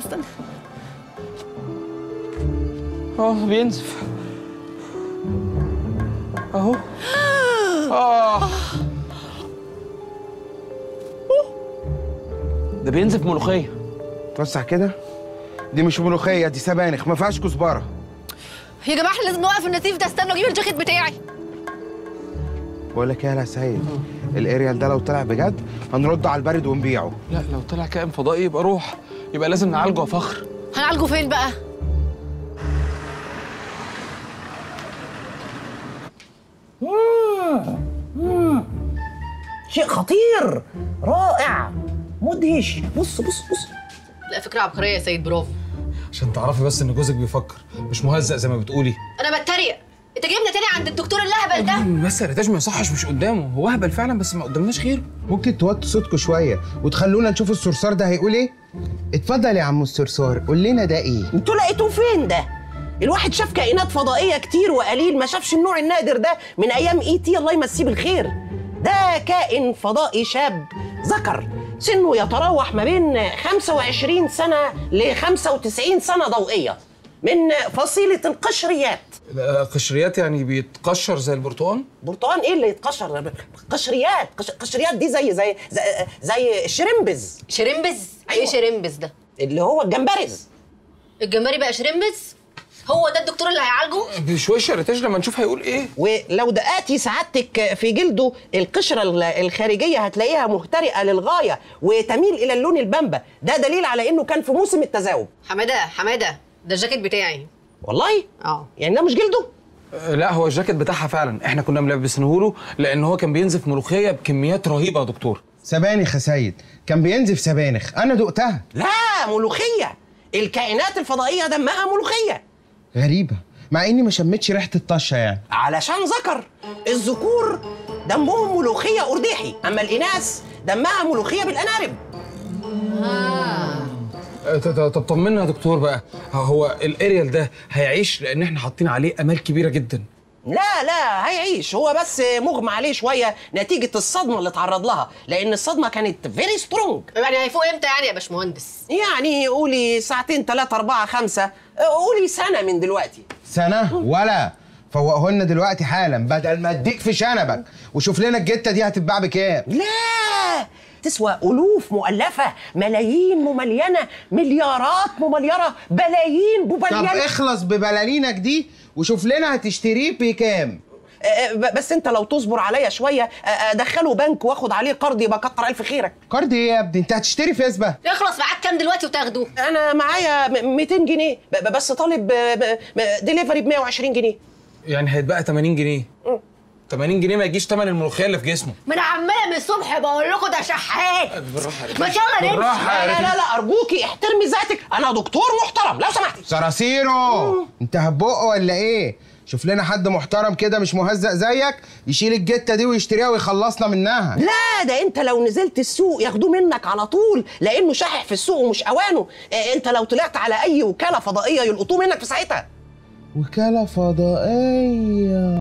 استنى اه بينزف اهو اه ده بينزف ملوخيه توسع كده دي مش ملوخيه دي سبانخ ما فيهاش كزبره يا جماعه احنا لازم نوقف النزيف ده استنوا اجيب الجاكيت بتاعي بقول لك ايه يا سيد الاريال ده لو طلع بجد هنرده على البرد ونبيعه لا لو طلع كائن فضائي يبقى روح يبقى لازم نعالجه يا فخر هنعالجه فين بقى شيء خطير رائع مدهش بص بص بص لا فكره عبقريه يا سيد برافو عشان تعرفي بس ان جوزك بيفكر مش مهزأ زي ما بتقولي انا بتريق انت جايبنا تاني عند الدكتور اللهبل ده بس الريتاج ما يصحش مش قدامه هو هبل فعلا بس ما قدامناش غيره ممكن توطوا صوتكم شويه وتخلونا نشوف الصرصار ده هيقول ايه اتفضل يا عم الصرصار قول لنا ده ايه انتوا لقيتوه فين ده الواحد شاف كائنات فضائيه كتير وقليل ما شافش النوع النادر ده من ايام اي تي الله يمسيه بالخير ده كائن فضائي شاب ذكر سنه يتراوح ما بين 25 سنه ل 95 سنه ضوئيه من فصيله القشريات لا، قشريات يعني بيتقشر زي البرتقال برتقان ايه اللي يتقشر قشريات قش- قشريات دي زي زي زي, زي الشرمبز شرمبز أيوة. ايه شرمبز ده اللي هو الجمبرز الجمبري بقى شرمبز هو ده الدكتور اللي هيعالجه بشويش الريتاج لما نشوف هيقول ايه ولو دقاتي سعادتك في جلده القشرة ال- الخارجية هتلاقيها مهترئة للغاية وتميل إلى اللون البامبا ده دليل على إنه كان في موسم التزاوج حماده حماده ده الجاكيت بتاعي والله اه يعني ده مش جلده آه، لا هو الجاكيت بتاعها فعلا احنا كنا ملبسينه له لان هو كان بينزف ملوخيه بكميات رهيبه يا دكتور سبانخ يا سيد كان بينزف سبانخ انا دقتها لا ملوخية الكائنات الفضائية دمها ملوخية غريبه مع اني ما شمتش ريحه الطشه يعني علشان ذكر الذكور دمهم ملوخية أرداحي أما الإناث دمها ملوخية بالأنارب آه، ط- ط- طب طمنا يا دكتور بقى هو الاريال ده هيعيش لان احنا حاطين عليه امال كبيره جدا لا لا هيعيش هو بس مغمى عليه شوية نتيجة الصدمة اللي اتعرض لها لأن الصدمة كانت فيري سترونج يعني هيفوق امتى يعني يا باشمهندس يعني قولي ساعتين ثلاثة أربعة خمسة قولي سنة من دلوقتي سنه ولا فوقه لنا دلوقتي حالا بدل ما اديك في شنبك وشوف لنا الجته دي هتتباع بكام لا تسوى ألوف مؤلفة ملايين مملينة مليارات ممليرة بلايين طب مبلينة اخلص ببلالينك دي وشوف لنا هتشتريه بكام آه، آه، ب- بس انت لو تصبر عليا شوية آه، ادخله بنك واخد عليه قرض يبقى كتر ألف خيرك كارد ايه يا ابني انت هتشتري فيسبا يخلص معاك كام دلوقتي وتاخده أنا معايا م- 200 جنيه ب- ب- بس طالب ديليفري ب 120 جنيه يعني هيتبقى 80 جنيه 80 جنيه ما يجيش ثمن الملوخيه اللي في جسمه ما انا عماله من الصبح بقول لكم ده شحات بالراحه يا ما ريتاج. يلا نمشي بالراحه لا يا لا ريتاج. لا, لا أرجوكي احترمي ذاتك أنا دكتور محترم لو سمحتي صراصيرو انت هتبقه ولا ايه شوف لنا حد محترم كده مش مهزأ زيك يشيل الجته دي ويشتريها ويخلصنا منها لا ده انت لو نزلت السوق ياخدوه منك على طول لانه شاحح في السوق ومش اوانه اه، انت لو طلعت على اي وكاله فضائيه يلقطوه منك في ساعتها وكاله فضائيه